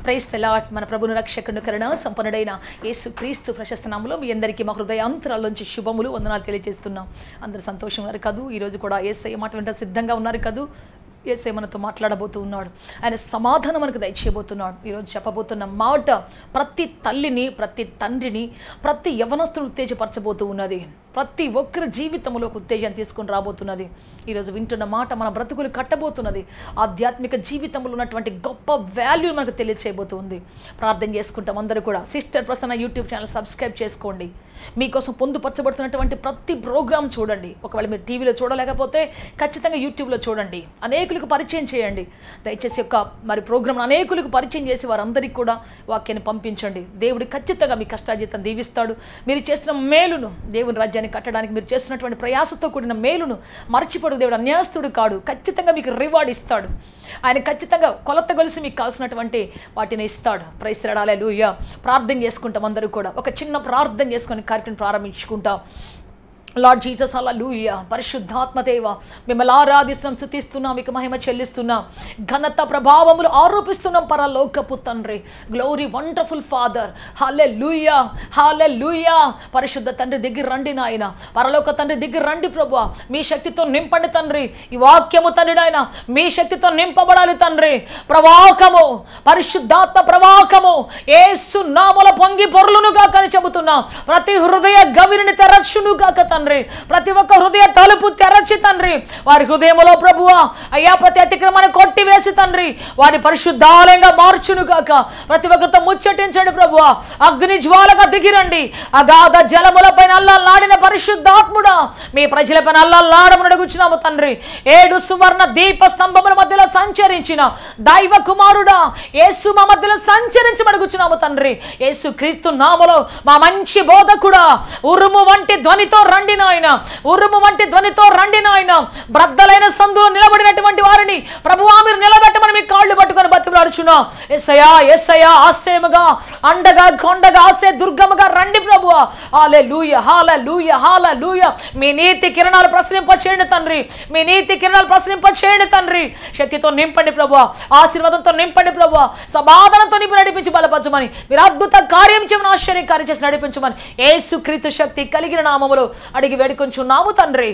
price తెలాట్ మన ప్రభును రక్షకుడు కరుణ సంపన్నుడైన యేసు క్రీస్తు ప్రశస్త నామములో మీ అందరికీ మా హృదయాంతరాల్లోంచి శుభములు వందనాలు తెలియజేస్తున్నాం అందరు సంతోషం ఉన్నారు కదూ ఈరోజు కూడా ఏసయ్య మాట వింటే సిద్ధంగా ఉన్నారు కదూ ఏసై మనతో మాట్లాడబోతూ ఉన్నాడు ఆయన సమాధానం మనకు దయచేయబోతున్నాడు ఈరోజు చెప్పబోతున్న మాట ప్రతి తల్లిని ప్రతి తండ్రిని ప్రతి యవనస్తుని ఉత్తేజపరచబోతూ ఉన్నది ప్రతి ఒక్కరి జీవితంలో ఒక ఉత్తేజం తీసుకొని రాబోతున్నది ఈరోజు వింటున్న మాట మన బ్రతుకులు కట్టబోతున్నది ఆధ్యాత్మిక జీవితంలో ఉన్నటువంటి గొప్ప వాల్యూ మనకు తెలియచేయబోతుంది ప్రార్థన చేసుకుంటాం అందరూ కూడా sister Prasanna YouTube channel subscribe చేసుకోండి మీకోసం పొందుపరచబడుతున్నటువంటి ప్రతి ప్రోగ్రామ్ చూడండి ఒకవేళ మీరు టీవీలో చూడలేకపోతే ఖచ్చితంగా యూట్యూబ్లో చూడండి అనేకులకు పరిచయం చేయండి దయచేసి యొక్క మరి ప్రోగ్రామ్ అనేకులకు పరిచయం చేసి వారందరికీ కూడా వాక్యాన్ని పంపించండి దేవుడు ఖచ్చితంగా మీ కష్టాజీతం దీవిస్తాడు మీరు చేసిన మేలును దేవుని రాజ్యాన్ని కట్టడానికి మీరు చేస్తున్నటువంటి ప్రయాసతో కూడిన మేలును మర్చిపోడు దేవుడు అన్యాస్తుడు కాడు ఖచ్చితంగా మీకు రివార్డ్ ఇస్తాడు ఆయన ఖచ్చితంగా కొలత గొలిసి మీకు కావాల్సినటువంటి వాటిని ఇస్తాడు ప్రైస్తరాలే లూయ ప్రార్థన చేసుకుంటాం అందరూ కూడా ఒక చిన్న ప్రార్థన చేసుకొని కార్యక్రమం ప్రారంభించుకుంటాం లార్డ్ జీసస్ అలా లూయ పరిశుద్ధాత్మదేవ మిమ్మల్ని ఆరాధిస్తున్నాం స్థుతిస్తున్నాం మీకు మహిమ చెల్లిస్తున్నాం ఘనత ప్రభావములు ఆరోపిస్తున్నాం పరలోకపు తండ్రి గ్లోరీ వండర్ఫుల్ ఫాదర్ హాలే లూయ హాలే లూయ పరిశుద్ధ తండ్రి దగ్గర రండి నాయన పరలోక తండ్రి దగ్గర రండి ప్రభు మీ శక్తితో నింపండి తండ్రి ఈ వాక్యము తండ్రి నాయన మీ శక్తితో నింపబడాలి తండ్రి ప్రవాహము పరిశుద్ధాత్మ ప్రవాహము ఏసు నామల పొంగి పొర్లునుగా కని చెబుతున్నాం ప్రతి హృదయ గవిని తెరచునుగాక తండ్రి ప్రతి ఒక్క హృదయ తలుపు తెరచి తండ్రి వారి హృదయములో ప్రభువా అయ్యా ప్రతి అతిక్రమాన్ని కొట్టివేసి తండ్రి వారి పరిశుద్ధాలయంగా మార్చునుగాక ప్రతి ఒక్కరితో ముచ్చటించండి ప్రభువా అగ్ని జ్వాలగా దిగిరండి అగాధ జలములపైన అల్లాడిన పరిశుద్ధాత్ముడా మీ ప్రజలపైన అల్లాడమని అడుగుచున్నాము తండ్రి ఏడు సువర్ణ దీప స్తంభముల మధ్యలో సంచరించిన దైవ కుమారుడా యేసు మా మధ్యలో సంచరించమడుగుచున్నాము తండ్రి యేసు క్రీస్తు నామలో మా మంచి బోధకుడా ఉరుము వంటి ధ్వనితో రండి నాయన ఉరుము వంటి ధ్వనితో రండి నాయన బ్రద్దలైన సందులో నిలబడినటువంటి వారిని ప్రభువా మీరు నిలబెట్టమని మీ కాళ్ళు పట్టుకొని బతిమలాడుచున్నాం ఎస్సయా ఎస్సయా ఆశ్రయముగా అండగా కొండగా ఆశ్రయ దుర్గముగా రండి ప్రభువా హాలే లూయ హాల లూయ హాల లూయ మీ నీతి కిరణాలు ప్రసరింప చేయండి తండ్రి మీ నీతి కిరణాలు ప్రసరింప చేయండి తండ్రి శక్తితో నింపండి ప్రభువా ఆశీర్వాదంతో నింపండి ప్రభువా సమాధానంతో నింపి నడిపించి బలపరచమని మీరు అద్భుత కార్యం చేయమని ఆశ్చర్య కార్యం చేసి నడిపించమని ఏసు క్రీస్తు శక్తి కలిగిన నామములో అడిగి వేడుకొంచున్నాము తండ్రి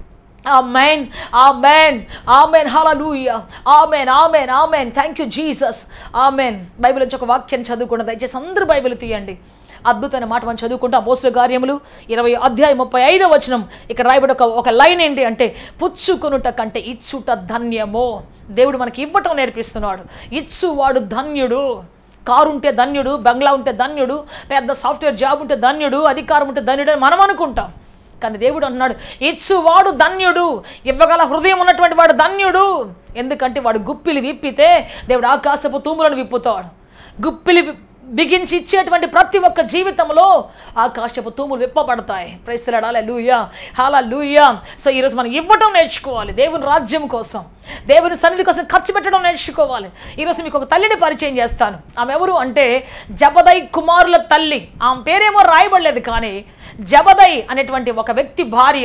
amen amen amen hallelujah amen amen amen thank you Jesus amen Bible నుంచి ఒక వాక్యాన్ని చదువుకున్న దయచేసి అందరూ బైబిల్ తీయండి అద్భుతమైన మాట మనం చదువుకుంటాం మోసుల కార్యములు ఇరవై అధ్యాయం ముప్పై ఐదో వచనం ఇక్కడ రాయబడి ఒక ఒక లైన్ ఏంటి అంటే పుచ్చుకొనుట కంటే ఇచ్చుట ధన్యమో దేవుడు మనకి ఇవ్వటం నేర్పిస్తున్నాడు ఇచ్చువాడు ధన్యుడు కారు ఉంటే ధన్యుడు బంగ్లా ఉంటే ధన్యుడు పెద్ద సాఫ్ట్వేర్ జాబ్ ఉంటే ధన్యుడు అధికారం ఉంటే ధన్యుడు అని మనం అనుకుంటాం కానీ దేవుడు అంటున్నాడు ఇచ్చువాడు ధన్యుడు ఇవ్వగల హృదయం ఉన్నటువంటి వాడు ధన్యుడు ఎందుకంటే వాడు గుప్పిలి విప్పితే దేవుడు ఆకాశపు తూములను విప్పుతాడు గుప్పిలి వి- బిగించి ఇచ్చేటువంటి ప్రతి ఒక్క జీవితంలో ఆకాశపు తూములు విప్పబడతాయి ప్రైస్తలాడాలి లూయా హాలా లూయా సో ఈరోజు మనం ఇవ్వటం నేర్చుకోవాలి దేవుని రాజ్యం కోసం దేవుని సన్నిధి కోసం ఖర్చు పెట్టడం నేర్చుకోవాలి ఈరోజు మీకు ఒక తల్లిని పరిచయం చేస్తాను ఆమె ఎవరు అంటే జబదై కుమారుల తల్లి ఆమె పేరేమో రాయబడలేదు కానీ జబదై అనేటువంటి ఒక వ్యక్తి భార్య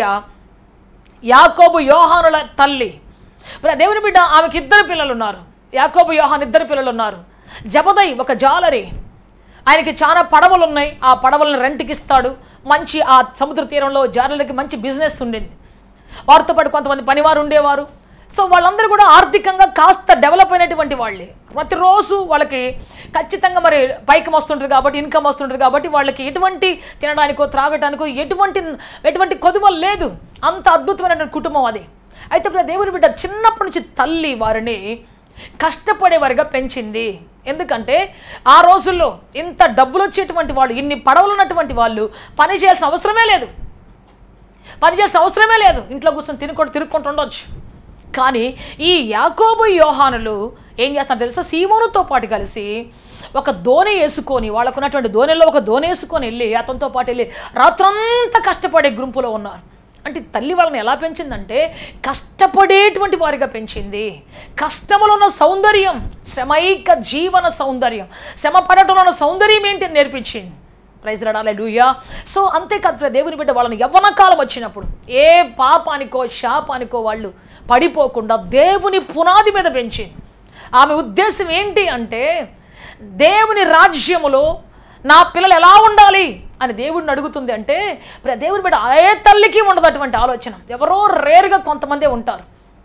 యాకోబు యోహానుల తల్లి ప్ర- దేవుని బిడ్డ ఆమెకి ఇద్దరు పిల్లలు ఉన్నారు యాకోబు యోహాన్ ఇద్దరు పిల్లలు ఉన్నారు జబదై ఒక జాలరి ఆయనకి చాలా పడవలు ఉన్నాయి ఆ పడవలను రెంట్కి ఇస్తాడు మంచి ఆ సముద్ర తీరంలో జాలర్లకి మంచి బిజినెస్ ఉండింది వారితో పాటు కొంతమంది పనివారు ఉండేవారు సో వాళ్ళందరూ కూడా ఆర్థికంగా కాస్త డెవలప్ అయినటువంటి వాళ్ళే ప్రతిరోజు వాళ్ళకి ఖచ్చితంగా మరి పైకి వస్తుంటుంది కాబట్టి ఇన్కమ్ వస్తుంటుంది కాబట్టి వాళ్ళకి ఎటువంటి తినడానికో త్రాగటానికో ఎటువంటి ఎటువంటి కొదువ లేదు అంత అద్భుతమైనటువంటి కుటుంబం అది అయితే ఇప్పుడు దేవుని బిడ్డ చిన్నప్పటి నుంచి తల్లి వారిని కష్టపడేవారిగా పెంచింది ఎందుకంటే ఆ రోజుల్లో ఇంత డబ్బులు వచ్చేటువంటి వాళ్ళు ఇన్ని పడవలు ఉన్నటువంటి వాళ్ళు పని చేయాల్సిన అవసరమే లేదు పని చేసిన అవసరమే లేదు ఇంట్లో కూర్చొని తినుకుంటూ తిరుక్కుంటూ ఉండొచ్చు కానీ ఈ యాకోబు యోహానులు ఏం చేస్తారు తెలుసా సీమోనుతో పాటు కలిసి ఒక దోణి వేసుకొని వాళ్ళకు ఉన్నటువంటి దోణిలో ఒక దోణి వేసుకొని వెళ్ళి అతనితో పాటు వెళ్ళి రాత్రంతా కష్టపడే గుంపులో ఉన్నారు అంటే తల్లి వాళ్ళని ఎలా పెంచిందంటే కష్టపడేటువంటి వారిగా పెంచింది కష్టములో ఉన్న సౌందర్యం శ్రమైక జీవన సౌందర్యం శ్రమ పడటంలో ఉన్న సౌందర్యం ఏంటి అని నేర్పించింది ప్రైజ్ రడాలే లూయా సో అంతేకాదు ప్రియ దేవుని బిడ్డ వాళ్ళని యవ్వన కాలం వచ్చినప్పుడు ఏ పాపానికో శాపానికో వాళ్ళు పడిపోకుండా దేవుని పునాది మీద పెంచింది ఆమె ఉద్దేశం ఏంటి అంటే దేవుని రాజ్యములో నా పిల్లలు ఎలా ఉండాలి అని దేవుడిని అడుగుతుంది అంటే ప్ర- దేవుని బిడ్డ ఏ తల్లికి ఉండదు అటువంటి ఆలోచన ఎవరో రేరుగా కొంతమందే ఉంటారు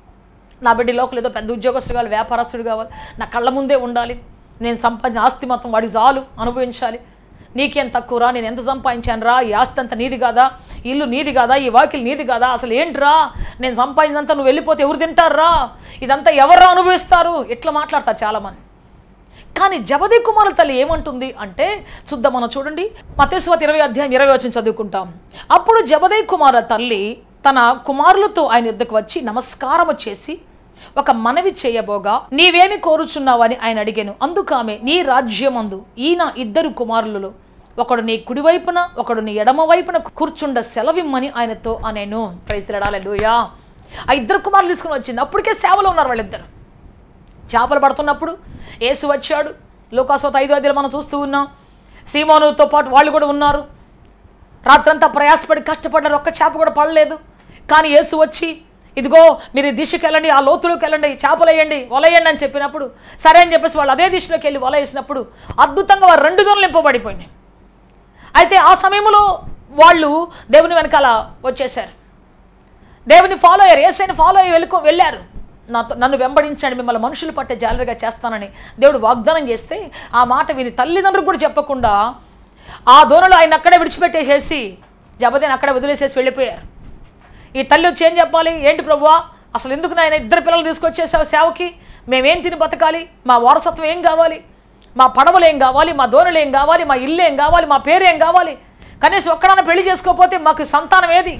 నా బిడ్డ లోకల్ ఏదో పెద్ద ఉద్యోగస్తుడు కావాలి వ్యాపారస్తుడు కావాలి నా కళ్ళ ముందే ఉండాలి నేను సంపాదించిన ఆస్తి మొత్తం వాడికి చాలు అనుభవించాలి నీకేం తక్కువరా నేను ఎంత సంపాదించాను రా ఈ ఆస్తి అంతా నీది కాదా ఈ ఇల్లు నీది కాదా ఈ వాకిల్ నీది కాదా అసలు ఏంట్రా నేను సంపాదించినంత నువ్వు వెళ్ళిపోతే ఎవరు తింటారా ఇదంతా ఎవరు అనుభవిస్తారు ఇట్లా మాట్లాడతారు చాలామంది కానీ జబది కుమారుల తల్లి ఏమంటుంది అంటే చూద్దాం మనం చూడండి మతేశ్వత ఇరవై అధ్యాయం ఇరవై వచ్చి చదువుకుంటాం అప్పుడు జబదై కుమారుల తల్లి తన కుమారులతో ఆయన యుద్ధకు వచ్చి నమస్కారం చేసి ఒక మనవి చేయబోగా నీవేమి కోరుచున్నావని ఆయన అడిగాను అందుకు ఆమె నీ రాజ్యమందు ఈయన ఇద్దరు కుమారులలో ఒకడు నీ కుడివైపున ఒకడు నీ ఎడమ వైపున కూర్చుండ సెలవిమ్మని ఆయనతో అనేను ప్రైజ్లాడాలూయా ఆ ఇద్దరు కుమారులు తీసుకుని వచ్చింది అప్పటికే సేవలో ఉన్నారు వాళ్ళిద్దరు చేపలు పడుతున్నప్పుడు యేసు వచ్చాడు లోకాసోత ఐదు అదిలో మనం చూస్తూ ఉన్నాం సీమోనుతో పాటు వాళ్ళు కూడా ఉన్నారు రాత్రంతా ప్రయాసపడి కష్టపడ్డారు ఒక్క చేప కూడా పడలేదు కానీ యేసు వచ్చి ఇదిగో మీరు ఈ దిశకి వెళ్ళండి ఆ లోతులోకి వెళ్ళండి చేపలు వేయండి వలయండి అని చెప్పినప్పుడు సరే అని చెప్పేసి వాళ్ళు అదే దిశలోకి వెళ్ళి వల వేసినప్పుడు అద్భుతంగా వారు రెండు దొరలు నింపబడిపోయినాయి అయితే ఆ సమయంలో వాళ్ళు దేవుని వెనకాల వచ్చేసారు దేవుని ఫాలో అయ్యారు ఏసైని ఫాలో అయ్యి వెళ్ళుకో వెళ్ళారు నాతో నన్ను వెంబడించండి మిమ్మల్ని మనుషులు పట్టే జాలరిగా చేస్తానని దేవుడు వాగ్దానం చేస్తే ఆ మాట విని తల్లిదండ్రులు కూడా చెప్పకుండా ఆ దూరంలో ఆయన అక్కడే విడిచిపెట్టేసేసి జబదేని అక్కడే వదిలేసేసి వెళ్ళిపోయారు ఈ తల్లి వచ్చి ఏం చెప్పాలి ఏంటి ప్రభువా అసలు ఎందుకు నాయన ఇద్దరు పిల్లలు తీసుకొచ్చేసావు సేవకి మేమేం తిని బతకాలి మా వారసత్వం ఏం కావాలి మా పడవలు ఏం కావాలి మా దోణులు ఏం కావాలి మా ఇల్లు ఏం కావాలి మా పేరు ఏం కావాలి కనీసం ఒక్కడన్నా పెళ్లి చేసుకోకపోతే మాకు సంతానం ఏది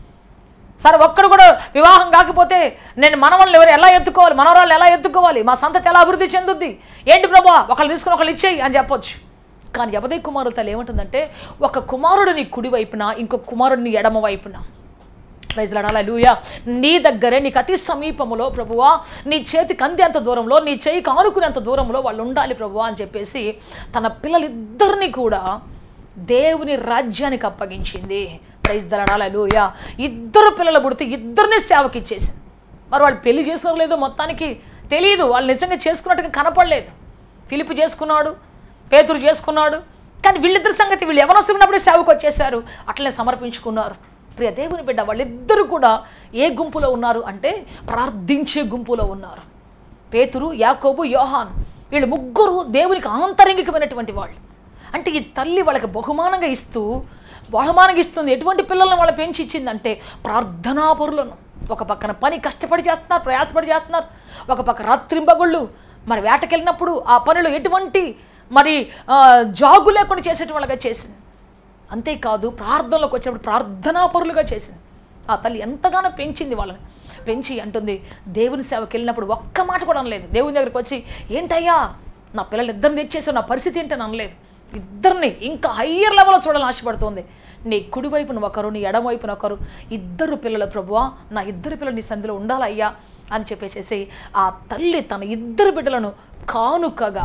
సరే ఒక్కడు కూడా వివాహం కాకపోతే నేను మనవాళ్ళు ఎవరు ఎలా ఎత్తుకోవాలి మనవరాళ్ళు ఎలా ఎత్తుకోవాలి మా సంతతి ఎలా అభివృద్ధి చెందుద్ది ఏంటి ప్రభా ఒకళ్ళు తీసుకుని ఒకళ్ళు ఇచ్చేయి అని చెప్పొచ్చు కానీ యవదై కుమారుల తల్లి ఏమంటుందంటే ఒక కుమారుడు నీ కుడి వైపున ఇంకొక కుమారుడు నీ ఎడమ వైపున ప్రైజ్లాడాలూయా నీ దగ్గరే నీకు అతి సమీపములో ప్రభువా నీ చేతికి అందేంత దూరంలో నీ చేయికి ఆనుకునేంత దూరంలో వాళ్ళు ఉండాలి ప్రభువా అని చెప్పేసి తన పిల్లలిద్దరిని కూడా దేవుని రాజ్యానికి అప్పగించింది ప్రైజ్ దళాలూయా ఇద్దరు పిల్లలు పుడితే ఇద్దరిని సేవకి ఇచ్చేసింది మరి వాళ్ళు పెళ్లి చేసుకోలేదో మొత్తానికి తెలియదు వాళ్ళు నిజంగా చేసుకున్నట్టుగా కనపడలేదు ఫిలిప్ చేసుకున్నాడు పేతురు చేసుకున్నాడు కానీ వీళ్ళిద్దరి సంగతి వీళ్ళు ఎవరొస్తున్నప్పుడే సేవకు వచ్చేసారు అట్లనే సమర్పించుకున్నారు ప్రియ దేవుని బిడ్డ వాళ్ళిద్దరూ కూడా ఏ గుంపులో ఉన్నారు అంటే ప్రార్థించే గుంపులో ఉన్నారు పేతురు యాకోబు యోహాన్ వీళ్ళు ముగ్గురు దేవునికి ఆంతరంగికమైనటువంటి వాళ్ళు అంటే ఈ తల్లి వాళ్ళకి బహుమానంగా ఇస్తూ బహుమానంగా ఇస్తుంది ఎటువంటి పిల్లల్ని వాళ్ళ పెంచి ఇచ్చిందంటే ప్రార్థనాపరులను ఒక పక్కన పని కష్టపడి చేస్తున్నారు ప్రయాసపడి చేస్తున్నారు ఒక పక్క రాత్రింబగుళ్ళు మరి వేటకెళ్ళినప్పుడు ఆ పనిలో ఎటువంటి మరి ఆ, జాగు లేకుండా చేసేటి వాళ్ళగా చేసింది అంతేకాదు ప్రార్థనలోకి వచ్చినప్పుడు ప్రార్థనాపరులుగా చేసింది ఆ తల్లి ఎంతగానో పెంచింది వాళ్ళని పెంచి అంటుంది దేవుని సేవకి వెళ్ళినప్పుడు ఒక్క మాట కూడా అనలేదు దేవుని దగ్గరికి వచ్చి ఏంటయ్యా నా పిల్లలు ఇద్దరిని తెచ్చేసావు నా పరిస్థితి ఏంటని అనలేదు ఇద్దరిని ఇంకా హయ్యర్ లెవెల్లో చూడాలని ఆశపడుతుంది నీ కుడివైపున ఒకరు నీ ఎడమవైపున ఒకరు ఇద్దరు పిల్లల ప్రభువా నా ఇద్దరు పిల్లలు నీ సంధిలో ఉండాలయ్యా అని చెప్పేసేసి ఆ తల్లి తన ఇద్దరు బిడ్డలను కానుకగా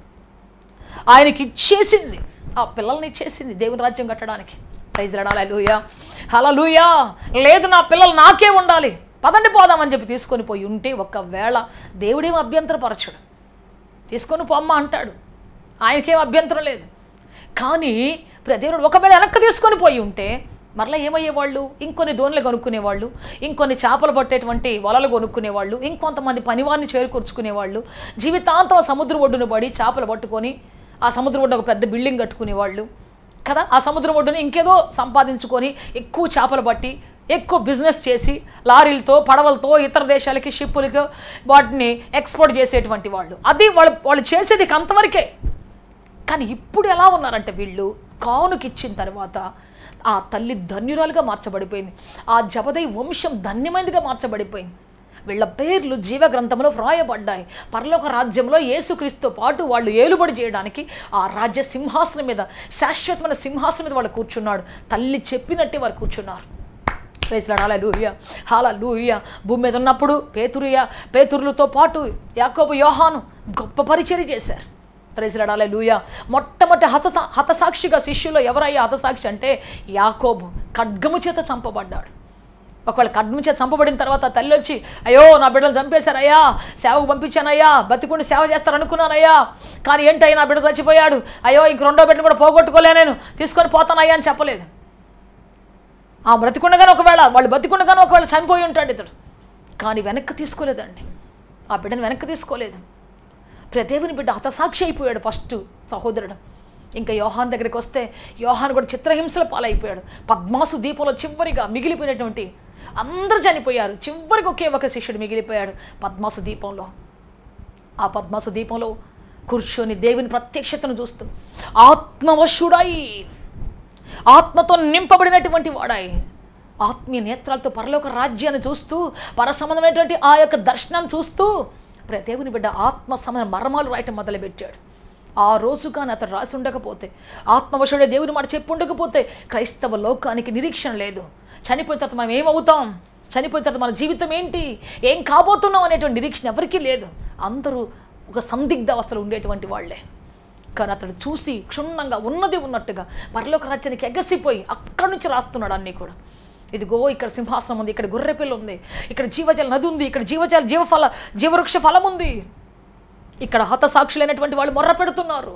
ఆయనకి ఇచ్చేసింది ఆ పిల్లల్ని ఇచ్చేసింది దేవుని రాజ్యం కట్టడానికి ప్రైజ్ రడాలి లూయా హలా లూయా లేదు నా పిల్లలు నాకే ఉండాలి పదండి పోదామని చెప్పి తీసుకొని పోయి ఉంటే ఒకవేళ దేవుడేం అభ్యంతరపరచడు తీసుకొని పొమ్మ అంటాడు ఆయనకేం అభ్యంతరం లేదు కానీ ఇప్పుడు దేవుడు ఒకవేళ వెనక్కి తీసుకొని పోయి ఉంటే మరలా ఏమయ్యేవాళ్ళు ఇంకొన్ని దోణులు కొనుక్కునేవాళ్ళు ఇంకొన్ని చేపలు పట్టేటువంటి వలలు కొనుక్కునేవాళ్ళు ఇంకొంతమంది పనివారిని చేరుకూర్చుకునేవాళ్ళు జీవితాంతం ఆ సముద్ర ఒడ్డున పడి చేపలు పట్టుకొని ఆ సముద్ర ఒడ్డు ఒక పెద్ద బిల్డింగ్ కట్టుకునేవాళ్ళు కదా ఆ సముద్రం ఒడ్డున ఇంకేదో సంపాదించుకొని ఎక్కువ చేపలు పట్టి ఎక్కువ బిజినెస్ చేసి లారీలతో పడవలతో ఇతర దేశాలకి షిప్పులతో వాటిని ఎక్స్పోర్ట్ చేసేటువంటి వాళ్ళు అది వాళ్ళు వాళ్ళు చేసేది ఇక అంతవరకే కానీ ఇప్పుడు ఎలా ఉన్నారంటే వీళ్ళు కానుకి ఇచ్చిన తర్వాత ఆ తల్లి ధన్యురాలుగా మార్చబడిపోయింది ఆ జబదై వంశం ధన్యమైనదిగా మార్చబడిపోయింది వీళ్ళ పేర్లు జీవ గ్రంథంలో వ్రాయబడ్డాయి పరలోక రాజ్యంలో యేసుక్రీస్తుతో పాటు వాళ్ళు ఏలుబడి చేయడానికి ఆ రాజ్య సింహాసనం మీద శాశ్వతమైన సింహాసనం మీద వాళ్ళు కూర్చున్నాడు తల్లి చెప్పినట్టే వారు కూర్చున్నారు ప్రేజ్లాడు హాలా లూయ హాలా లూయ భూమి మీద ఉన్నప్పుడు పేతురుయ పేతురులతో పాటు యాకోబు యోహాను గొప్ప పరిచర్య చేశారు ప్రేజ్లాడు హాలా లూయ మొట్టమొదటి హత హతసాక్షిగా శిష్యుల్లో ఎవరయ్యా హతసాక్షి అంటే యాకోబు ఖడ్గము చేత చంపబడ్డాడు ఒకవేళ కడ్ము చేత చంపబడిన తర్వాత తల్లి వచ్చి అయ్యో నా బిడ్డలు చంపేశారయ్యా సేవకు పంపించానయ్యా బతికుండి సేవ చేస్తారనుకున్నానయ్యా కానీ ఏంటయ్యా నా బిడ్డ చచ్చిపోయాడు అయ్యో ఇంక రెండో బిడ్డను కూడా పోగొట్టుకోలే నేను తీసుకొని పోతానయ్యా అని చెప్పలేదు ఆ బ్రతికుండగానే ఒకవేళ వాళ్ళు బతికుండగానే ఒకవేళ చనిపోయి ఉంటాడు ఇతడు కానీ వెనక్కి తీసుకోలేదండి ఆ బిడ్డను వెనక్కి తీసుకోలేదు ప్రదేవుని బిడ్డ హతసాక్షి అయిపోయాడు ఫస్ట్ సహోదరుడు ఇంకా యోహాన్ దగ్గరికి వస్తే యోహాన్ కూడా చిత్రహింసల పాలైపోయాడు పద్మాసు దీపంలో చివరిగా మిగిలిపోయినటువంటి అందరూ చనిపోయారు చివరికి ఒకే ఒక శిష్యుడు మిగిలిపోయాడు పద్మాసు దీపంలో ఆ పద్మాసు దీపంలో కూర్చొని దేవుని ప్రత్యక్షతను చూస్తూ ఆత్మవశుడై ఆత్మతో నింపబడినటువంటి వాడాయి ఆత్మీయ నేత్రాలతో పరలోక రాజ్యాన్ని చూస్తూ పరసంబంధమైనటువంటి ఆ యొక్క దర్శనాన్ని చూస్తూ ప్రియ దేవుని బిడ్డ ఆత్మ సంబంధ మర్మాలు రాయటం మొదలుపెట్టాడు ఆ రోజు కానీ అతడు రాసి ఉండకపోతే ఆత్మవశుడే దేవుని మాట చెప్పి ఉండకపోతే క్రైస్తవ లోకానికి నిరీక్షణ లేదు చనిపోయిన తర్వాత మనం ఏమవుతాం చనిపోయిన తర్వాత మన జీవితం ఏంటి ఏం కాబోతున్నాం అనేటువంటి నిరీక్షణ ఎవరికీ లేదు అందరూ ఒక సందిగ్ధ అవస్థలో ఉండేటువంటి వాళ్ళే కానీ అతడు చూసి క్షుణ్ణంగా ఉన్నది ఉన్నట్టుగా పరలోక రాజ్యానికి ఎగసిపోయి అక్కడి నుంచి రాస్తున్నాడు అన్నీ కూడా ఇదిగో ఇక్కడ సింహాసనం ఉంది ఇక్కడ గొర్రెపిల్ల ఉంది ఇక్కడ జీవజల నది ఉంది ఇక్కడ జీవజల జీవఫల జీవవృక్ష ఫలం ఉంది ఇక్కడ హతసాక్షులైనటువంటి వాళ్ళు మొర్ర పెడుతున్నారు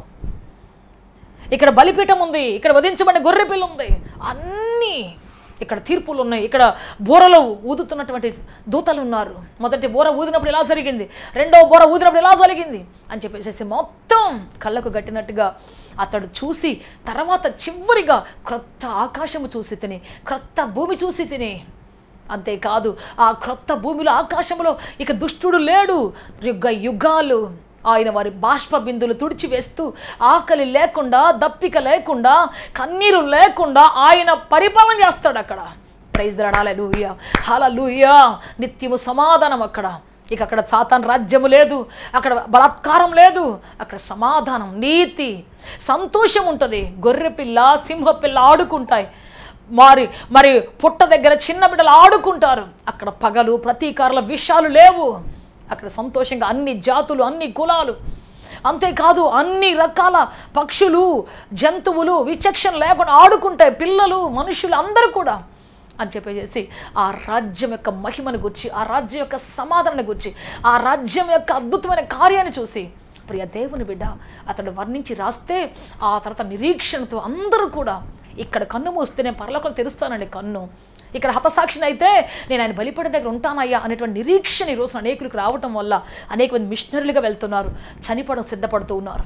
ఇక్కడ బలిపీఠం ఉంది ఇక్కడ వధించబడిన గొర్రెపిల్ల ఉంది అన్నీ ఇక్కడ తీర్పులు ఉన్నాయి ఇక్కడ బోరలో ఊదుతున్నటువంటి దూతలు ఉన్నారు మొదటి బోర ఊదినప్పుడు ఎలా జరిగింది రెండో బోర ఊదినప్పుడు ఎలా జరిగింది అని చెప్పేసి మొత్తం కళ్ళకు గట్టినట్టుగా అతడు చూసి తర్వాత చివరిగా క్రొత్త ఆకాశము చూసి తిని క్రొత్త భూమి చూసి తిని అంతేకాదు ఆ క్రొత్త భూమిలో ఆకాశంలో ఇక దుష్టుడు లేడు యుగ యుగాలు ఆయన వారి బాష్ప బిందులు తుడిచివేస్తూ ఆకలి లేకుండా దప్పిక లేకుండా కన్నీరు లేకుండా ఆయన పరిపాలన చేస్తాడు అక్కడ ప్రైజ్ దడాలూయ హలలుయా నిత్యము సమాధానం అక్కడ ఇక అక్కడ సాతాన్ రాజ్యము లేదు అక్కడ బలాత్కారం లేదు అక్కడ సమాధానం నీతి సంతోషం ఉంటుంది గొర్రెపిల్ల సింహపిల్ల ఆడుకుంటాయి మరి మరి పుట్ట దగ్గర చిన్న బిడ్డలు ఆడుకుంటారు అక్కడ పగలు ప్రతీకారుల విషయాలు లేవు అక్కడ సంతోషంగా అన్ని జాతులు అన్ని కులాలు అంతేకాదు అన్ని రకాల పక్షులు జంతువులు విచక్షణ లేకుండా ఆడుకుంటాయి పిల్లలు మనుషులు అందరూ కూడా అని చెప్పేసి ఆ రాజ్యం యొక్క మహిమను గురించి ఆ రాజ్యం యొక్క సమాధానం గురించి ఆ రాజ్యం యొక్క అద్భుతమైన కార్యాన్ని చూసి ప్రియ దేవుని బిడ్డ అతడు వర్ణించి రాస్తే ఆ తర్వాత నిరీక్షణతో అందరూ కూడా ఇక్కడ కన్ను మూస్తే నేను పరలోకం తెరుస్తానండి కన్ను ఇక్కడ హతసాక్షిని అయితే నేను ఆయన బలిపడిన దగ్గర ఉంటానయ్యా అనేటువంటి నిరీక్షణ ఈ రోజు అనేకులకు రావటం వల్ల అనేక మంది మిషనరీలుగా వెళ్తున్నారు చనిపోవడం సిద్ధపడుతూ ఉన్నారు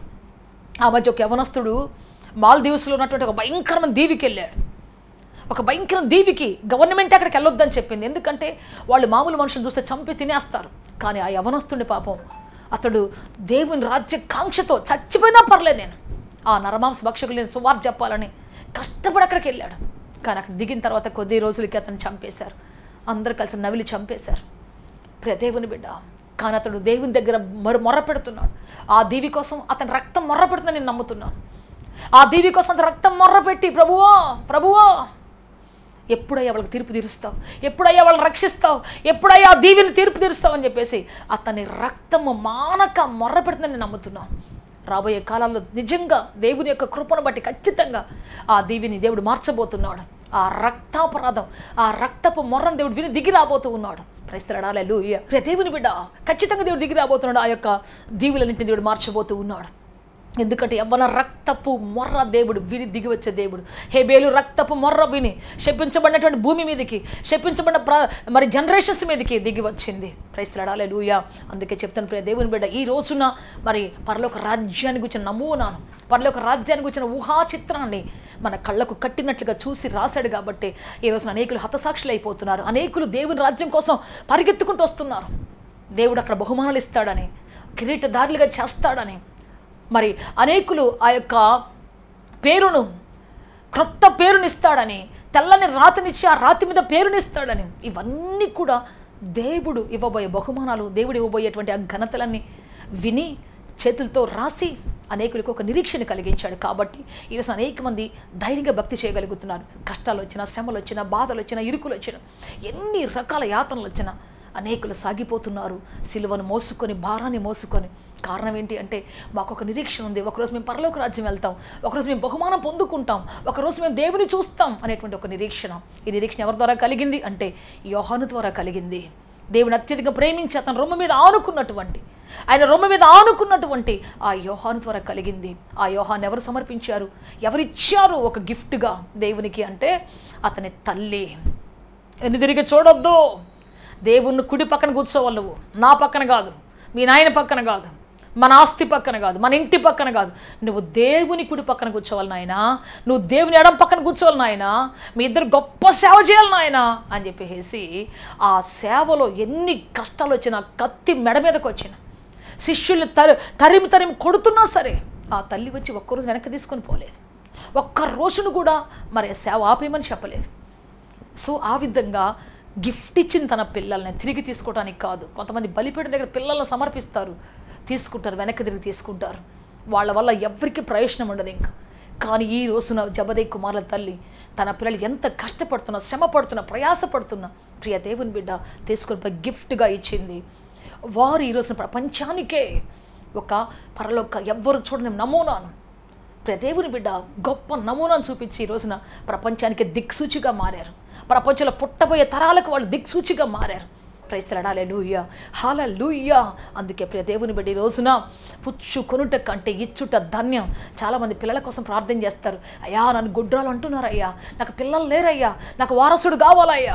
ఆ మధ్య ఒక యవనస్తుడు మాల్దీవ్స్లో ఉన్నటువంటి ఒక భయంకరమైన దీవికి వెళ్ళాడు ఒక భయంకర దీవికి గవర్నమెంట్ అక్కడికి వెళ్ళొద్దని చెప్పింది ఎందుకంటే వాళ్ళు మామూలు మనుషులు చూస్తే చంపి తినేస్తారు కానీ ఆ యవనస్తుడి పాపం అతడు దేవుని రాజ్య కాంక్షతో చచ్చిపోయినా పర్లేదు నేను ఆ నరమాంస భక్షకులు నేను సువార్ చెప్పాలని కష్టపడి అక్కడికి వెళ్ళాడు కానీ అక్కడ దిగిన తర్వాత కొద్ది రోజులకి అతను చంపేశారు అందరు కలిసి నవిలి చంపేశారు ప్రియ దేవుని బిడ్డ కానీ అతడు దేవుని దగ్గర మొర మొర్ర పెడుతున్నాడు ఆ దీవి కోసం అతని రక్తం మొర్ర పెడుతుందని నేను నమ్ముతున్నాను ఆ దీవి కోసం అతను రక్తం మొర్ర పెట్టి ప్రభువా ప్రభువా ఎప్పుడయ్యా వాళ్ళకి తీర్పు తీరుస్తావు ఎప్పుడయ్యా వాళ్ళని రక్షిస్తావు ఎప్పుడయ్యా ఆ దీవిని తీర్పు తీరుస్తావు అని చెప్పేసి అతని రక్తము మానక మొర్ర పెడుతుందని నేను నమ్ముతున్నాను రాబోయే కాలాల్లో నిజంగా దేవుని యొక్క కృపను బట్టి ఖచ్చితంగా ఆ దీవిని దేవుడు మార్చబోతున్నాడు ఆ రక్తాపరాధం ఆ రక్తపు మొర్రను దేవుడు విని దిగి రాబోతూ ఉన్నాడు ప్రైస్తరాడాలే లూయ దేవుని బిడ్డ ఖచ్చితంగా దేవుడు దిగి రాబోతున్నాడు ఆ యొక్క దీవులన్నింటిని దేవుడు మార్చబోతూ ఉన్నాడు ఎందుకంటే యవ్వన రక్తపు మొర్ర దేవుడు విని దిగి వచ్చే దేవుడు హేబేలు రక్తపు మొర్ర విని శపించబడినటువంటి భూమి మీదకి శపించబడిన ప్ర మరి జనరేషన్స్ మీదకి దిగి వచ్చింది క్రైస్తలాడాలే లూయా అందుకే చెప్తాను ప్రియ దేవుని బిడ్డ ఈ రోజున మరి పరలోక రాజ్యానికి వచ్చిన నమూనాను పరలోక రాజ్యానికి వచ్చిన ఊహా చిత్రాన్ని మన కళ్ళకు కట్టినట్లుగా చూసి రాశాడు కాబట్టి ఈ రోజున అనేకులు హతసాక్షులు అయిపోతున్నారు అనేకులు దేవుని రాజ్యం కోసం పరిగెత్తుకుంటూ వస్తున్నారు దేవుడు అక్కడ బహుమానాలు ఇస్తాడని కిరీటదారులుగా చేస్తాడని మరి అనేకులు ఆ యొక్క పేరును క్రొత్త పేరునిస్తాడని తెల్లని రాతినిచ్చి ఆ రాతి మీద పేరునిస్తాడని ఇవన్నీ కూడా దేవుడు ఇవ్వబోయే బహుమానాలు దేవుడు ఇవ్వబోయేటువంటి ఆ ఘనతలన్నీ విని చేతులతో రాసి అనేకులకు ఒక నిరీక్షణ కలిగించాడు కాబట్టి ఈరోజు అనేక మంది ధైర్యంగా భక్తి చేయగలుగుతున్నారు కష్టాలు వచ్చినా శ్రమలు వచ్చినా బాధలు వచ్చినా ఇరుకులు వచ్చినా ఎన్ని రకాల యాతనలు వచ్చినా అనేకులు సాగిపోతున్నారు సిలువను మోసుకొని భారాన్ని మోసుకొని కారణం ఏంటి అంటే మాకు ఒక నిరీక్షణ ఉంది ఒకరోజు మేము పరలోక రాజ్యం వెళ్తాం ఒకరోజు మేము బహుమానం పొందుకుంటాం ఒకరోజు మేము దేవుని చూస్తాం అనేటువంటి ఒక నిరీక్షణ ఈ నిరీక్షణ ఎవరి ద్వారా కలిగింది అంటే యోహాను ద్వారా కలిగింది దేవుని అత్యధిక ప్రేమించి అతను రొమ్మ మీద ఆనుకున్నటువంటి ఆయన రొమ్మ మీద ఆనుకున్నటువంటి ఆ యోహాను ద్వారా కలిగింది ఆ యోహాన్ని ఎవరు సమర్పించారు ఎవరిచ్చారు ఒక గిఫ్ట్గా దేవునికి అంటే అతని తల్లి ఎన్ని తిరిగి చూడొద్దు దేవుణ్ణి కుడి పక్కన కూర్చోవాలి నువ్వు నా పక్కన కాదు మీ నాయన పక్కన కాదు మన ఆస్తి పక్కన కాదు మన ఇంటి పక్కన కాదు నువ్వు దేవుని కుడి పక్కన కూర్చోవాలి నాయన నువ్వు దేవుని ఎడం పక్కన కూర్చోవాలి నాయన మీ ఇద్దరు గొప్ప సేవ చేయాలి నాయన అని చెప్పేసి ఆ సేవలో ఎన్ని కష్టాలు వచ్చినా కత్తి మెడ మీదకి వచ్చిన శిష్యుల్ని తరి తరిమి తరిమి కొడుతున్నా సరే ఆ తల్లి వచ్చి ఒక్కరోజు వెనక్కి తీసుకొని పోలేదు ఒక్క రోజును కూడా మరి ఆ సేవ ఆపేయమని చెప్పలేదు సో ఆ విధంగా గిఫ్ట్ ఇచ్చిన తన పిల్లల్ని తిరిగి తీసుకోవడానికి కాదు కొంతమంది బలిపీఠం దగ్గర పిల్లల్ని సమర్పిస్తారు తీసుకుంటారు వెనక్కి తిరిగి తీసుకుంటారు వాళ్ళ వల్ల ఎవరికి ప్రయోజనం ఉండదు ఇంకా కానీ ఈ రోజున జబదే కుమారుల తల్లి తన పిల్లలు ఎంత కష్టపడుతున్నా శ్రమ పడుతున్నా ప్రయాసపడుతున్నా ప్రియ దేవుని బిడ్డ తీసుకొని పోయి గిఫ్ట్గా ఇచ్చింది వారు ఈ రోజున ప్రపంచానికే ఒక పరలోక ఎవ్వరు చూడని నమూనాను ప్రదేవుని బిడ్డ గొప్ప నమూనాను చూపించి ఈ రోజున ప్రపంచానికి దిక్సూచిగా మారారు ప్రపంచంలో పుట్టబోయే తరాలకు వాళ్ళు దిక్సూచిగా మారారు ప్రైస్తలడాలే లూయ్య హాల లూయ్య అందుకే ప్రియ దేవుని బిడ్డ ఈ రోజున పుచ్చు కొనుట కంటే ఇచ్చుట ధన్యం చాలామంది పిల్లల కోసం ప్రార్థన చేస్తారు అయ్యా నన్ను గుడ్రాలు అంటున్నారు అయ్యా నాకు పిల్లలు లేరయ్యా నాకు వారసుడు కావాలయ్యా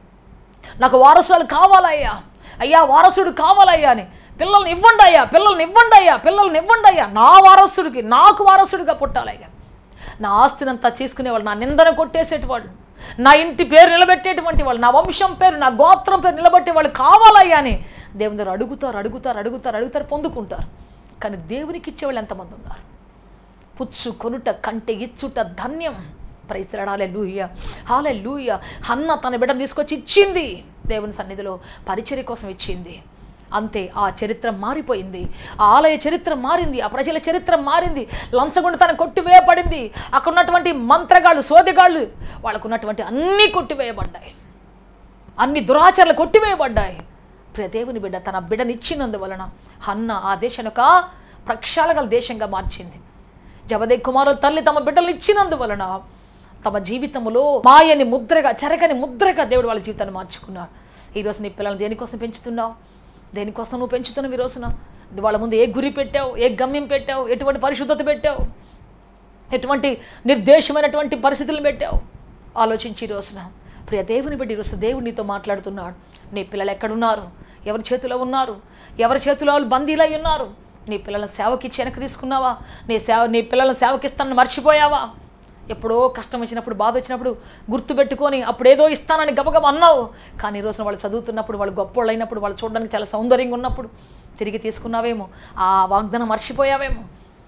నాకు వారసులు కావాలయ్యా అయ్యా వారసుడు కావాలయ్యా అని పిల్లల్ని ఇవ్వండి అయ్యా పిల్లల్ని ఇవ్వండి అయ్యా పిల్లల్ని ఇవ్వండి అయ్యా నా వారసుడికి నాకు వారసుడిగా పుట్టాలయ్యా నా ఆస్తినంతా చేసుకునేవాళ్ళు నా నిందన కొట్టేసేటివాళ్ళు నా ఇంటి పేరు నిలబెట్టేటువంటి వాళ్ళు నా వంశం పేరు నా గోత్రం పేరు నిలబెట్టే వాళ్ళు కావాలయ్యా అని దేవుని దగ్గర అడుగుతారు అడుగుతారు అడుగుతారు అడుగుతారు పొందుకుంటారు కానీ దేవునికి ఇచ్చేవాళ్ళు ఎంతమంది ఉన్నారు పుచ్చు కొనుట కంటే ఇచ్చుట ధన్యం ప్రైసరాడే లూయ హాలే లూయ హన్న తన బిడ్డను తీసుకొచ్చి ఇచ్చింది దేవుని సన్నిధిలో పరిచర్య కోసం ఇచ్చింది అంతే ఆ చరిత్ర మారిపోయింది ఆ ఆలయ చరిత్ర మారింది ఆ ప్రజల చరిత్ర మారింది లంచగొండతనం కొట్టివేయబడింది అక్కడ ఉన్నటువంటి మంత్రగాళ్ళు సోదిగాళ్ళు వాళ్ళకు ఉన్నటువంటి అన్నీ కొట్టివేయబడ్డాయి అన్ని దురాచారాలు కొట్టివేయబడ్డాయి ప్రియ దేవుని బిడ్డ తన బిడ్డనిచ్చినందువలన హన్న ఆ దేశాన్ని ఒక ప్రక్షాళగల దేశంగా మార్చింది జబదే కుమారుల తల్లి తమ బిడ్డలు ఇచ్చినందువలన తమ జీవితంలో మాయని ముద్రగా చెరగని ముద్రగా దేవుడు వాళ్ళ జీవితాన్ని మార్చుకున్నాడు ఈరోజు నీ పిల్లల్ని దేనికోసం పెంచుతున్నావు దేనికోసం నువ్వు పెంచుతున్నావు ఈ రోజున నువ్వు వాళ్ళ ముందు ఏ గురి పెట్టావు ఏ గమ్యం పెట్టావు ఎటువంటి పరిశుద్ధత పెట్టావు ఎటువంటి నిర్దేశమైనటువంటి పరిస్థితులను పెట్టావు ఆలోచించి ఈ రోజున ప్రియ దేవుని బట్టి ఈరోజు దేవుడు నీతో మాట్లాడుతున్నాడు నీ పిల్లలు ఎక్కడున్నారు ఎవరి చేతిలో ఉన్నారు ఎవరి చేతిలో వాళ్ళు బందీలై ఉన్నారు నీ పిల్లల సేవకి ఇచ్చి వెనక్కి తీసుకున్నావా నీ సేవ నీ పిల్లల సేవకి ఇస్తానని మర్చిపోయావా ఎప్పుడో కష్టం వచ్చినప్పుడు బాధ వచ్చినప్పుడు గుర్తుపెట్టుకొని అప్పుడేదో ఇస్తానని గబగబ అన్నావు కానీ ఈ రోజున వాళ్ళు చదువుతున్నప్పుడు వాళ్ళు గొప్పోళ్ళు అయినప్పుడు వాళ్ళు చూడడానికి చాలా సౌందర్యంగా ఉన్నప్పుడు తిరిగి తీసుకున్నావేమో ఆ వాగ్దానం మర్చిపోయావేమో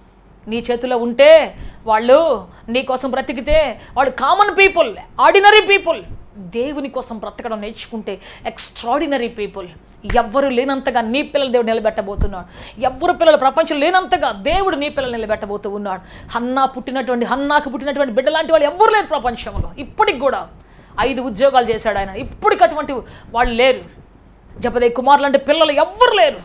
నీ చేతిలో ఉంటే వాళ్ళు నీ కోసం బ్రతికితే వాళ్ళు కామన్ పీపుల్ ఆర్డినరీ పీపుల్ దేవుని కోసం బ్రతకడం నేర్చుకుంటే ఎక్స్ట్రాడినరీ పీపుల్ ఎవ్వరు లేనంతగా నీ పిల్లలు దేవుడు నిలబెట్టబోతున్నాడు ఎవ్వరు పిల్లలు ప్రపంచం లేనంతగా దేవుడు నీ పిల్లలు నిలబెట్టబోతూ ఉన్నాడు హన్నా పుట్టినటువంటి హన్నాకు పుట్టినటువంటి బిడ్డ లాంటి వాళ్ళు ఎవ్వరు లేరు ప్రపంచంలో ఇప్పటికి కూడా ఐదు ఉద్యోగాలు చేశాడు ఆయన ఇప్పటికి అటువంటి వాళ్ళు లేరు జపదే కుమారులు అంటే పిల్లలు ఎవ్వరు లేరు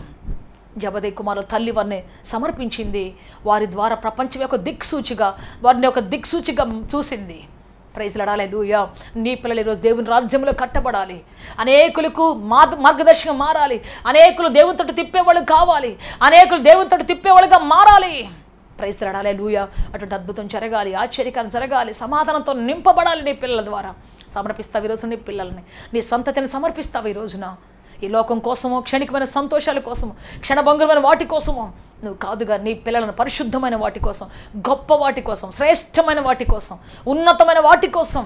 జబదే కుమారుల తల్లి వారిని సమర్పించింది వారి ద్వారా ప్రపంచం యొక్క దిక్సూచిగా వారిని ఒక దిక్సూచిగా చూసింది ప్రైజ్లడాలి లూయా నీ పిల్లలు ఈరోజు దేవుని రాజ్యంలో కట్టబడాలి అనేకులకు మా మార్గదర్శకం మారాలి అనేకులు దేవునితో తిప్పేవాళ్ళు కావాలి అనేకులు దేవునితో తిప్పేవాళ్ళుగా మారాలి ప్రైజ్లడాలి లూయా అటువంటి అద్భుతం జరగాలి ఆశ్చర్యకరం జరగాలి సమాధానంతో నింపబడాలి నీ పిల్లల ద్వారా సమర్పిస్తావు ఈరోజు నీ పిల్లల్ని నీ సంతతిని సమర్పిస్తావు ఈ రోజున ఈ లోకం కోసమో క్షణికమైన సంతోషాల కోసమో క్షణభంగురమైన వాటి కోసమో నువ్వు కాదుగా నీ పిల్లలను పరిశుద్ధమైన వాటి కోసం గొప్ప వాటి కోసం శ్రేష్టమైన వాటి కోసం ఉన్నతమైన వాటి కోసం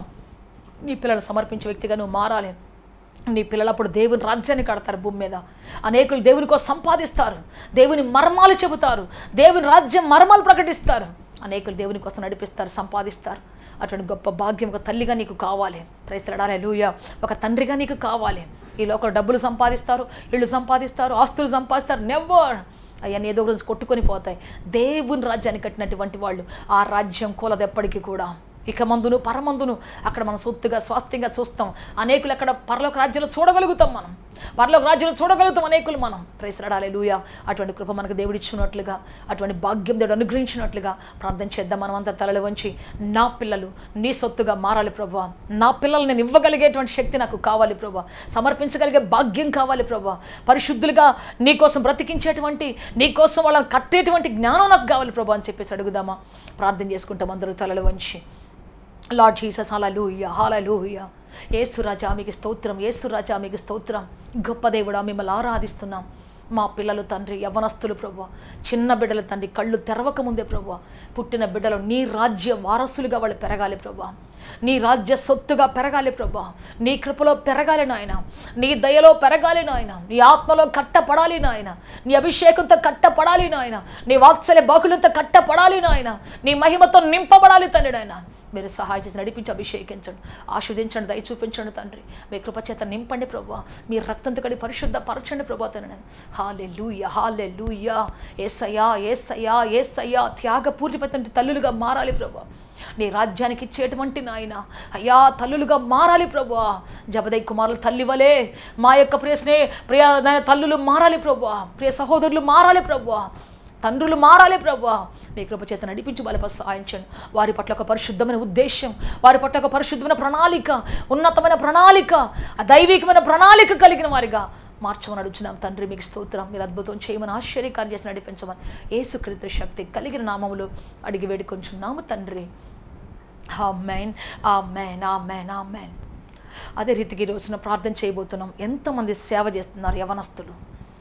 నీ పిల్లలను సమర్పించే వ్యక్తిగా నువ్వు మారాలి నీ పిల్లలు అప్పుడు దేవుని రాజ్యాన్ని కడతారు భూమి మీద అనేకులు దేవుని కోసం సంపాదిస్తారు దేవుని మర్మాలు చెబుతారు దేవుని రాజ్యం మర్మాలు ప్రకటిస్తారు అనేకులు దేవుని కోసం నడిపిస్తారు సంపాదిస్తారు అటువంటి గొప్ప భాగ్యం ఒక తల్లిగా నీకు కావాలి ప్రైస్తడాలే లూయ ఒక తండ్రిగా నీకు కావాలి ఈ లోకల్ డబ్బులు సంపాదిస్తారు ఇళ్ళు సంపాదిస్తారు ఆస్తులు సంపాదిస్తారు నెవర్ అవన్నీ ఏదో గురించి కొట్టుకొని పోతాయి దేవుని రాజ్యాన్ని కట్టినటువంటి వాళ్ళు ఆ రాజ్యం కూలదు ఎప్పటికీ కూడా ఇక మందును పరమందును అక్కడ మనం సొత్తుగా స్వాస్థ్యంగా చూస్తాం అనేకులు అక్కడ పరలోక రాజ్యంలో చూడగలుగుతాం మనం వారిలోకి రాజ్యంలో చూడగలుగుతాం అనేకులు మనం ప్రైసరాడాలి లూయ అటువంటి కృప మనకు దేవుడు ఇచ్చినట్లుగా అటువంటి భాగ్యం దేవుడు అనుగ్రహించినట్లుగా ప్రార్థన చేద్దాం మనమంతా తలలు వంచి నా పిల్లలు నీ సొత్తుగా మారాలి ప్రభా నా పిల్లలు నేను ఇవ్వగలిగేటువంటి శక్తి నాకు కావాలి ప్రభా సమర్పించగలిగే భాగ్యం కావాలి ప్రభా పరిశుద్ధులుగా నీ కోసం బ్రతికించేటువంటి నీ కోసం వాళ్ళని కట్టేటువంటి జ్ఞానం నాకు కావాలి ప్రభా అని చెప్పేసి అడుగుదామా ప్రార్థన చేసుకుంటాం అందరూ తలలు వంచి లార్డ్ జీసస్ హల్లెలూయా హల్లెలూయా యేసు రాజా మీకు స్తోత్రం యేసు రాజా మీకు స్తోత్రం గొప్ప దేవుడా మిమ్మల్ని ఆరాధిస్తున్నాం మా పిల్లలు తండ్రి యవనస్తులు ప్రభా చిన్న బిడ్డలు తండ్రి కళ్ళు తెరవక ముందే ప్రభా పుట్టిన బిడ్డలు నీ రాజ్య వారసులుగా వాళ్ళు పెరగాలి ప్రభా నీ రాజ్య సొత్తుగా పెరగాలి ప్రభా నీ కృపలో పెరగాలి నాయన నీ దయలో పెరగాలి నాయన నీ ఆత్మలో కట్టపడాలి నాయన నీ అభిషేకంతో కట్టపడాలి నాయన నీ వాత్సల్య బాహులంతో కట్టపడాలి నాయన నీ మహిమతో నింపబడాలి తండ్రి నాయన మీరు సహాయం చేసి నడిపించి అభిషేకించండి ఆస్వాదించండి దయ చూపించండి తండ్రి మీ కృపచేత నింపండి ప్రభా మీ రక్తంతో కడి పరిశుద్ధ పరచండి ప్రభా తండ్రి హాలే లూయ హాలే లూయ ఏసయ్యా ఏసయ్యా ఏసయ్యా త్యాగపూర్తిపతంటి తల్లులుగా మారాలి ప్రభా నీ రాజ్యానికి ఇచ్చేటువంటి నాయన అయ్యా తల్లులుగా మారాలి ప్రభా జబదయ్ కుమారులు తల్లి వలే మా యొక్క ప్రియ స్నే ప్రియ నాయన తల్లులు మారాలి ప్రభా ప్రియ సహోదరులు మారాలి ప్రభా తండ్రులు మారాలి ప్రభా మీ కృప చేత నడిపించి వాళ్ళ సహాయించండి వారి పట్ల ఒక పరిశుద్ధమైన ఉద్దేశం వారి పట్ల ఒక పరిశుద్ధమైన ప్రణాళిక ఉన్నతమైన ప్రణాళిక ఆ దైవికమైన ప్రణాళిక కలిగిన వారిగా మార్చమని అడుగుతున్నాం తండ్రి మీకు స్తోత్రం మీరు అద్భుతం చేయమని ఆశ్చర్యకార్యం చేసి నడిపించమని ఏసుకృత శక్తి కలిగిన నామములు అడిగి వేడుకొంచున్నాము తండ్రి ఆ మెయిన్ ఆ మెయిన్ ఆ మెయిన్ ఆ మెయిన్ అదే రీతికి ఈ రోజున ప్రార్థన చేయబోతున్నాం ఎంతమంది సేవ చేస్తున్నారు యవనస్తులు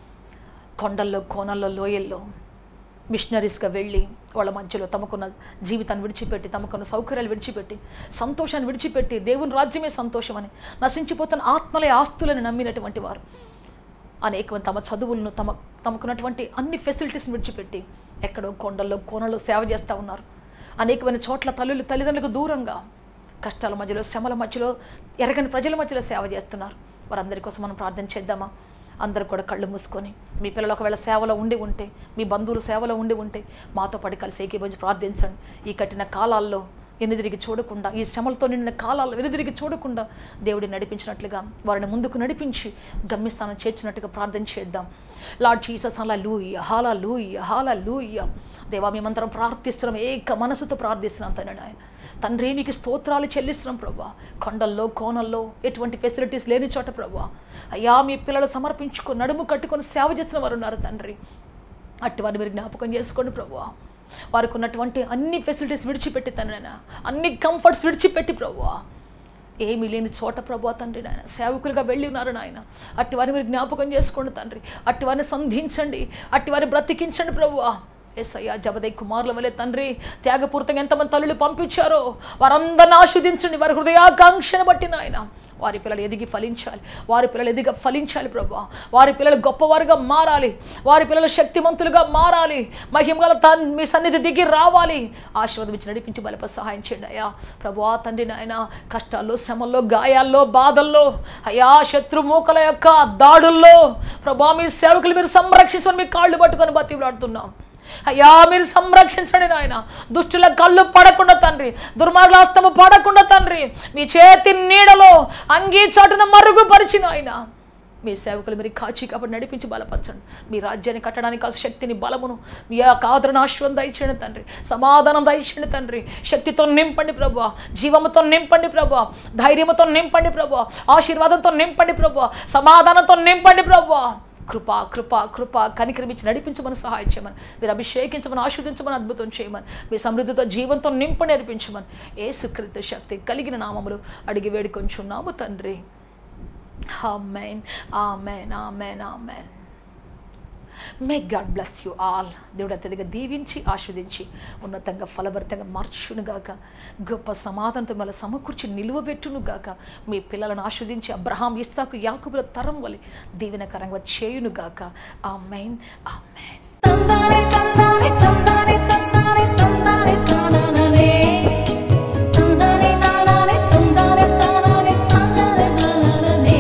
కొండల్లో కోనల్లో లోయల్లో మిషనరీస్గా వెళ్ళి వాళ్ళ మధ్యలో తమకున్న జీవితాన్ని విడిచిపెట్టి తమకున్న సౌకర్యాలు విడిచిపెట్టి సంతోషాన్ని విడిచిపెట్టి దేవుని రాజ్యమే సంతోషమని నశించిపోతున్న ఆత్మలే ఆస్తులని నమ్మినటువంటి వారు అనేకమంది తమ చదువులను తమ తమకున్నటువంటి అన్ని ఫెసిలిటీస్ని విడిచిపెట్టి ఎక్కడో కొండల్లో కోనల్లో సేవ చేస్తూ ఉన్నారు అనేకమైన చోట్ల తల్లులు తల్లిదండ్రులకు దూరంగా కష్టాల మధ్యలో శ్రమల మధ్యలో ఎరగని ప్రజల మధ్యలో సేవ చేస్తున్నారు వారందరి కోసం మనం ప్రార్థన చేద్దామా అందరూ కూడా కళ్ళు మూసుకొని మీ పిల్లలు ఒకవేళ సేవలో ఉండి ఉంటే మీ బంధువులు సేవలో ఉండి ఉంటే మాతో పాటు కలిసి ఏకీభవించి ప్రార్థించండి ఈ కట్టిన కాలాల్లో వెనుదిరిగి చూడకుండా ఈ శ్రమలతో నిండిన కాలాల్లో వెనుదిరిగి చూడకుండా దేవుడిని నడిపించినట్లుగా వారిని ముందుకు నడిపించి గమ్యస్థానం చేర్చినట్టుగా ప్రార్థన చేద్దాం లార్డ్ జీసస్ అలా లూయ హాలా లూయ హాలా లూయ దేవా మేమంతరం ప్రార్థిస్తున్నాం ఏక మనసుతో ప్రార్థిస్తున్నాం తండ్రి ఆయన తండ్రి మీకు స్తోత్రాలు చెల్లిస్తున్నాం ప్రభా కొండల్లో కోనల్లో ఎటువంటి ఫెసిలిటీస్ లేని చోట ప్రభా అయ్యా మీ పిల్లలు సమర్పించుకొని నడుము కట్టుకొని సేవ చేసిన వారు ఉన్నారు తండ్రి అట్టి వారిని మీరు జ్ఞాపకం చేసుకోండి ప్రభా వారికి ఉన్నటువంటి అన్ని ఫెసిలిటీస్ విడిచిపెట్టి తన అన్ని కంఫర్ట్స్ విడిచిపెట్టి ప్రభా ఏమీ లేని చోట ప్రభా తండ్రి నాయన సేవకులుగా వెళ్ళి ఉన్నారు నాయన అట్టి వారిని మీరు జ్ఞాపకం చేసుకోండి తండ్రి అట్టి వారిని సంధించండి అట్టి వారిని బ్రతికించండి ప్రభువా ఎస్ అయ్యా జబదయ్ కుమారుల వలె తండ్రి త్యాగపూర్తంగా ఎంతమంది తల్లులు పంపించారో వారందరిని ఆస్వాదించండి వారి హృదయాకాంక్షను బట్టి నాయన వారి పిల్లలు ఎదిగి ఫలించాలి వారి పిల్లలు ఎదిగి ఫలించాలి ప్రభా వారి పిల్లలు గొప్పవారుగా మారాలి వారి పిల్లలు శక్తిమంతులుగా మారాలి మహిమగల తన్ మీ సన్నిధి దిగి రావాలి ఆశీర్వదించి నడిపించి బలప సహాయం చేయండి అయ్యా ప్రభా తండ్రి నాయన కష్టాల్లో శ్రమల్లో గాయాల్లో బాధల్లో అయ్యా శత్రు మూకల యొక్క దాడుల్లో ప్రభా మీ సేవకులు మీరు సంరక్షించమని మీ కాళ్ళు పట్టుకొని బతిలాడుతున్నాం అయ్యా మీరు సంరక్షించండి నాయన దుష్టుల కళ్ళు పడకుండా తండ్రి దుర్మార్గుల హస్తము పడకుండా తండ్రి మీ చేతి నీడలో అంగీ చాటున మరుగుపరిచిన ఆయన మీ సేవకులు మీరు కాచి కాబట్టి నడిపించి బలపరచండి మీ రాజ్యాన్ని కట్టడానికి ఆ శక్తిని బలమును మీ యొక్క ఆదరణ ఆశ్వం దయచేయండి తండ్రి సమాధానం దయచేయండి తండ్రి శక్తితో నింపండి ప్రభా జీవముతో నింపండి ప్రభా ధైర్యముతో నింపండి ప్రభా ఆశీర్వాదంతో నింపండి ప్రభా సమాధానంతో నింపండి ప్రభా కృప కృప కృప కనికరమించి నడిపించమని సహాయం చేయమని మీరు అభిషేకించమని ఆస్వాదించమని అద్భుతం చేయమని మీ సమృద్ధితో జీవంతో నింప నేర్పించమని ఏ సుకృత శక్తి కలిగిన నామములు అడిగి వేడుకొంచున్నాము తండ్రి amen amen amen amen may God bless you all దేవుడు అత్యధిక దీవించి ఆస్వాదించి ఉన్నతంగా ఫలభరితంగా మార్చునుగాక గొప్ప సమాధానంతో మళ్ళీ సమకూర్చి నిలువబెట్టునుగాక మీ పిల్లలను ఆస్వాదించి అబ్రహాం ఇస్సాకు యాకుబుల తరం వలె దీవెనకరంగా చేయునుగాక ఆ మెయిన్ ఆ మెయిన్ తందానే తందానే తందానే తందానే తందానే తానానే తందానే తానానే తందానే తానానే తానానే నానానే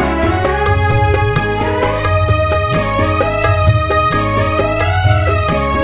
ఆ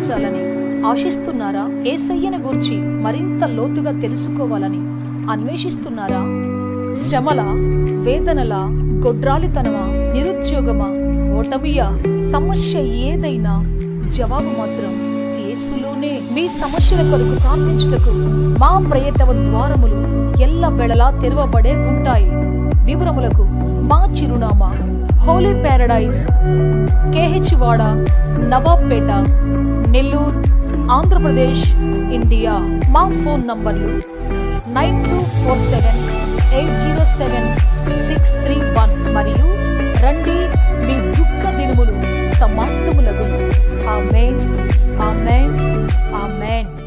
జీవించాలని ఆశిస్తున్నారా ఏసయ్యను గూర్చి మరింత లోతుగా తెలుసుకోవాలని అన్వేషిస్తున్నారా శ్రమల వేదనల గొడ్రాలితనమా నిరుద్యోగమా ఓటమియా సమస్య ఏదైనా జవాబు మాత్రం యేసులోనే మీ సమస్యల కొరకు ప్రార్థించుటకు మా ప్రయత్న ద్వారములు ఎల్ల వెళలా తెరవబడే ఉంటాయి వివరములకు మా చిరునామా Holi paradise KH Vada Nawabpet Nellore Andhra Pradesh India మా ఫోన్ నంబర్లు nine two four seven eight zero seven six three one మరియు రండి మీ దుఃఖ దినములు సమాప్తములగును ఆమెన్ ఆమెన్ ఆమెన్